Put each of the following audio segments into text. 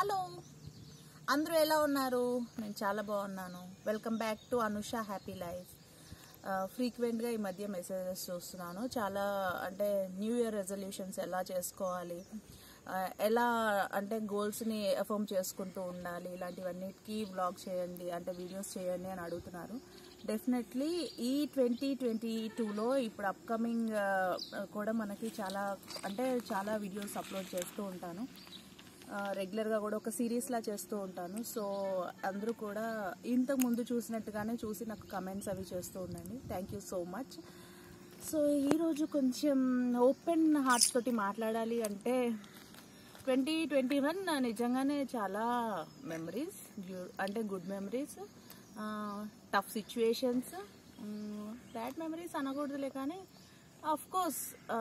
hello అందరూ ఎలా ఉన్నారు నేను చాలా బాగున్నాను welcome back to Anusha happy life ఫ్రీక్వెంట్గా ఈ మధ్య మెసేజెస్ చూస్తున్నాను చాలా అంటే న్యూ ఇయర్ రెజల్యూషన్స్ ఎలా చేసుకోవాలి ఆ, ఎలా అంటే గోల్స్ని ఎఫర్మ్ చేసుకుంటూ ఉండాలి ఇలాంటివన్నిటికీ బ్లాగ్ చేయండి అంటే వీడియోస్ చేయండి అని అడుగుతున్నారు డెఫినెట్లీ ఈ ట్వంటీ ట్వంటీ టూలో ఇప్పుడు అప్కమింగ్ కూడా మనకి చాలా అంటే చాలా వీడియోస్ అప్లోడ్ చేస్తూ ఉంటాను రెగ్యులర్గా కూడా ఒక సిరీస్లా చేస్తూ ఉంటాను సో అందరూ కూడా ఇంతకు ముందు చూసినట్టుగానే చూసి నాకు కమెంట్స్ అవి చేస్తూ ఉండండి thank you so much so ఈరోజు కొంచెం ఓపెన్ హార్ట్స్ తోటి మాట్లాడాలి అంటే ట్వంటీ ట్వంటీ వన్ నిజంగానే చాలా మెమరీస్ అంటే good memories tough situations bad memories అనకూడదులే కానీ ఆఫ్ కోర్స్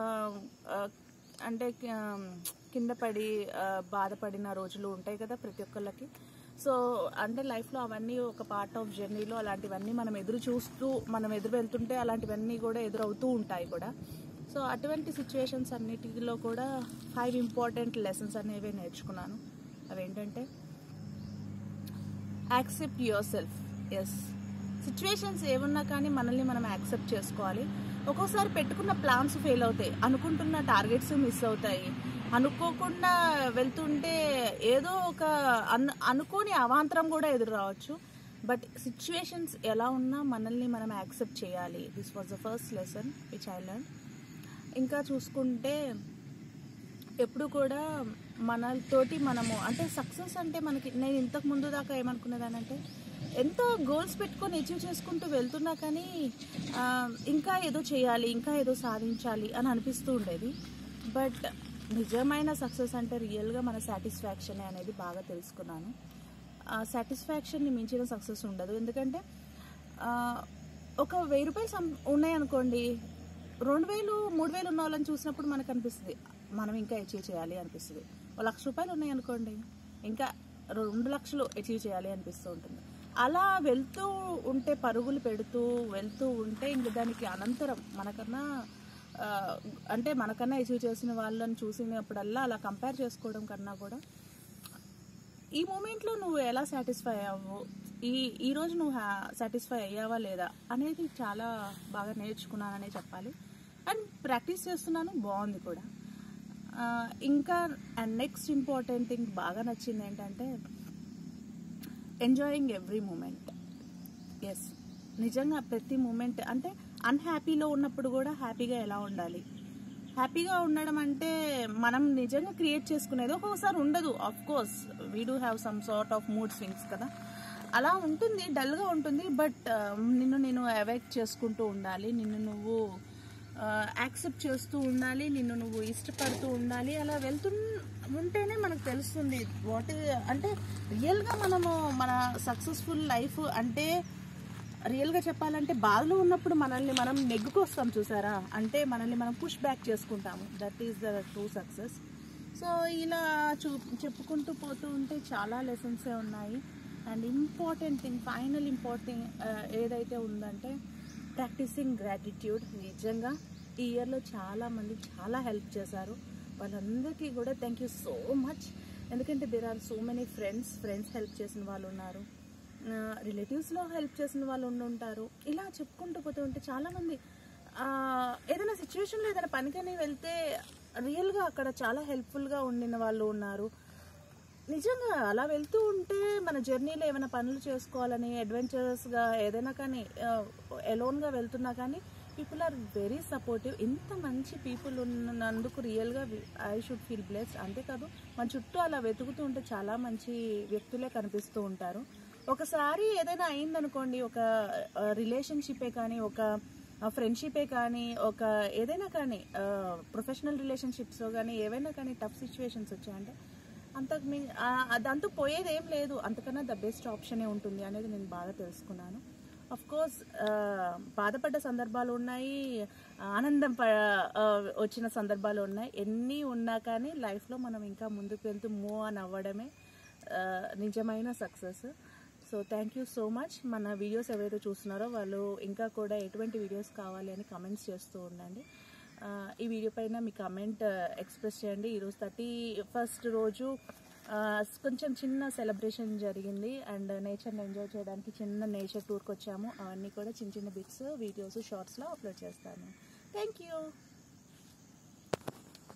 అంటే ఆ, కింద పడి ఆ, బాధపడిన రోజులు ఉంటాయి కదా ప్రతి ఒక్కళ్ళకి సో అంటే లైఫ్లో అవన్నీ ఒక పార్ట్ ఆఫ్ జర్నీలో అలాంటివన్నీ మనం ఎదురు చూస్తూ మనం ఎదురు వెళ్తుంటే అలాంటివన్నీ కూడా ఎదురవుతూ ఉంటాయి కూడా సో అటువంటి సిచ్యువేషన్స్ అన్నిటిలో కూడా ఫైవ్ ఇంపార్టెంట్ లెసన్స్ అనేవి నేర్చుకున్నాను అవేంటంటే accept yourself as situations ఏమున్నా కానీ మనల్ని మనం యాక్సెప్ట్ చేసుకోవాలి ఒక్కోసారి పెట్టుకున్న ప్లాన్స్ ఫెయిల్ అవుతాయి అనుకుంటున్న టార్గెట్స్ మిస్ అవుతాయి అనుకోకుండా వెళ్తుంటే ఏదో ఒక అను అనుకోని అవాంతరం కూడా ఎదురు రావచ్చు బట్ సిచ్యువేషన్స్ ఎలా ఉన్నా మనల్ని మనం యాక్సెప్ట్ చేయాలి this was the first lesson which I learn ఇంకా చూసుకుంటే ఎప్పుడు కూడా మనతోటి మనము అంటే సక్సెస్ అంటే మనకి నేను ఇంతకు ముందు దాకా ఏమనుకునేదానంటే ఎంతో గోల్స్ పెట్టుకొని అచీవ్ చేసుకుంటూ వెళ్తున్నా కానీ ఆ, ఇంకా ఏదో చేయాలి ఇంకా ఏదో సాధించాలి అని అనిపిస్తూ ఉండేది బట్ నిజమైన సక్సెస్ అంటే రియల్గా మన సాటిస్ఫాక్షన్ అనేది బాగా తెలుసుకున్నాను ఆ సాటిస్ఫాక్షన్ని మించిన సక్సెస్ ఉండదు ఎందుకంటే ఆ, ఒక వెయ్యి రూపాయలు సం ఉన్నాయనుకోండి రెండు వేలు మూడు వేలు ఉన్న వాళ్ళని చూసినప్పుడు మనకు అనిపిస్తుంది మనం ఇంకా అచీవ్ చేయాలి అనిపిస్తుంది ఒక లక్ష రూపాయలు ఉన్నాయనుకోండి ఇంకా రెండు లక్షలు అచీవ్ చేయాలి అనిపిస్తూ ఉంటుంది అలా వెళ్తూ ఉంటే పరుగులు పెడుతూ వెళ్తూ ఉంటే ఇంక దానికి అనంతరం మనకన్నా ఆ, అంటే మనకన్నా అచీవ్ చేసిన వాళ్ళని చూసినప్పుడల్లా అలా కంపేర్ చేసుకోవడం కన్నా కూడా ఈ మూమెంట్లో నువ్వు ఎలా సాటిస్ఫై అయ్యావు ఈ ఈ రోజు నువ్వు సాటిస్ఫై అయ్యావా లేదా అనేది చాలా బాగా నేర్చుకున్నాననే చెప్పాలి అండ్ ప్రాక్టీస్ చేస్తున్నాను బాగుంది కూడా ఆ, ఇంకా అండ్ నెక్స్ట్ ఇంపార్టెంట్ థింగ్ బాగా నచ్చింది ఏంటంటే ఎంజాయింగ్ ఎవ్రీ మూమెంట్ ఎస్ నిజంగా ప్రతి మూమెంట్ అంటే అన్హ్యాపీలో ఉన్నప్పుడు కూడా హ్యాపీగా ఎలా ఉండాలి హ్యాపీగా ఉండడం అంటే మనం నిజంగా క్రియేట్ చేసుకునేది ఒక్కొక్కసారి ఉండదు of course we do have some sort of mood swings కదా అలా ఉంటుంది డల్గా ఉంటుంది బట్ నిన్ను నేను అవాయిడ్ చేసుకుంటూ ఉండాలి నిన్ను నువ్వు యాక్సెప్ట్ చేస్తూ ఉండాలి నిన్ను నువ్వు ఇష్టపడుతూ ఉండాలి అలా వెళ్తు ఉంటేనే మనకు తెలుస్తుంది వాట్ అంటే రియల్గా మనము మన సక్సెస్ఫుల్ లైఫ్ అంటే రియల్గా చెప్పాలంటే బాధలో ఉన్నప్పుడు మనల్ని మనం నెగ్గుకొస్తాం చూసారా అంటే మనల్ని మనం పుష్ బ్యాక్ చేసుకుంటాము that is the true success so ఇలా చూ చెప్పుకుంటూ పోతూ ఉంటే చాలా లెసన్సే ఉన్నాయి and important thing final important ఏదైతే ఉందంటే ప్రాక్టీసింగ్ గ్రాటిట్యూడ్ నిజంగా ఈ ఇయర్లో చాలా మంది చాలా హెల్ప్ చేశారు వాళ్ళందరికీ కూడా థ్యాంక్ యూ సో మచ్ ఎందుకంటే there are so many friends friends help చేసిన వాళ్ళు ఉన్నారు రిలేటివ్స్లో హెల్ప్ చేసిన వాళ్ళు ఉండి ఉంటారు ఇలా చెప్పుకుంటూ పోతూ ఉంటే చాలామంది ఆ, ఏదైనా సిచ్యువేషన్లో ఏదైనా పనికని వెళ్తే రియల్గా అక్కడ చాలా హెల్ప్ఫుల్గా ఉండిన వాళ్ళు ఉన్నారు నిజంగా అలా వెళ్తూ ఉంటే మన జర్నీలో ఏమైనా పనులు చేసుకోవాలని అడ్వెంచరస్గా ఏదైనా కానీ ఎలోన్గా వెళ్తున్నా కానీ పీపుల్ ఆర్ వెరీ సపోర్టివ్ ఇంత మంచి పీపుల్ ఉన్నందుకు రియల్గా ఐ షుడ్ ఫీల్ బ్లెస్డ్ అంతేకాదు మన చుట్టూ అలా వెతుకుతూ ఉంటే చాలా మంచి వ్యక్తులే కనిపిస్తూ ఉంటారు ఒకసారి ఏదైనా అయిందనుకోండి ఒక రిలేషన్షిపే కానీ ఒక ఫ్రెండ్షిపే కానీ ఒక ఏదైనా కానీ ప్రొఫెషనల్ రిలేషన్షిప్స్ కానీ ఏవైనా కానీ టఫ్ సిచ్యువేషన్స్ వచ్చాయంటే అంతకు మీ ఆ- అదంతా పోయేది ఏం లేదు అంతకన్నా ద బెస్ట్ ఆప్షనే ఉంటుంది అనేది నేను బాగా తెలుసుకున్నాను అఫ్ కోర్స్ బాధపడ్డ సందర్భాలు ఉన్నాయి ఆనందం ప ఆ, వచ్చిన సందర్భాలు ఉన్నాయి ఎన్ని ఉన్నా కానీ లైఫ్లో మనం ఇంకా ముందుకు వెళ్తూ మూవ్ ఆన్ అవ్వడమే ఆ, నిజమైన success so thank you so much మన వీడియోస్ ఎవరైతే చూస్తున్నారో వాళ్ళు ఇంకా కూడా ఎటువంటి వీడియోస్ కావాలి అని కమెంట్స్ చేస్తూ ఉండండి ఆ, ఈ వీడియో పైన మీ కమెంట్ ఎక్స్ప్రెస్ చేయండి ఈరోజు థర్టీ ఫస్ట్ రోజు ఆ, కొంచెం చిన్న సెలబ్రేషన్ జరిగింది అండ్ నేచర్ని ఎంజాయ్ చేయడానికి చిన్న నేచర్ టూర్కి వచ్చాము అవన్నీ కూడా చిన్న చిన్న బిట్స్ వీడియోస్ షార్ట్స్లో అప్లోడ్ చేస్తాను థ్యాంక్ యూ